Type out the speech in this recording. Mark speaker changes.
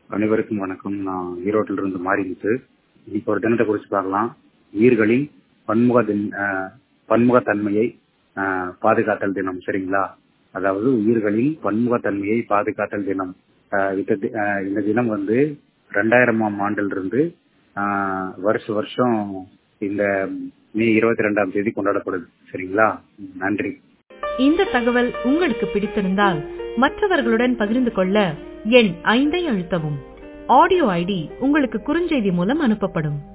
Speaker 1: அனைவருக்கும் வணக்கம் நான் ஈரோட்டில் இருந்து மாறிமுத்து இன்னைக்கு ஒரு தினத்தை குறித்து பார்க்கலாம் உயிர்களின் பன்முக தின் அஹ், பன்முகத்தன்மையை அஹ், பாதுகாத்தல் தினம் சரிங்களா அதாவது உயிர்களின் பன்முகத்தன்மையை பாதுகாத்தல் தினம் அஹ், இந்த தி- அஹ், இந்த தினம் வந்து ரெண்டாயிரமாம் ஆண்டிலிருந்து அஹ், வருஷ வருஷம் இந்த மே இருபத்தி ரெண்டாம் தேதி கொண்டாடப்படுது சரிங்களா நன்றி
Speaker 2: இந்த தகவல் உங்களுக்கு பிடித்திருந்தால் மற்றவர்களுடன் பகிர்ந்து கொள்ள எண் ஐந்தை அழுத்தவும் ஆடியோ ஐடி உங்களுக்கு குறுஞ்செய்தி மூலம் அனுப்பப்படும்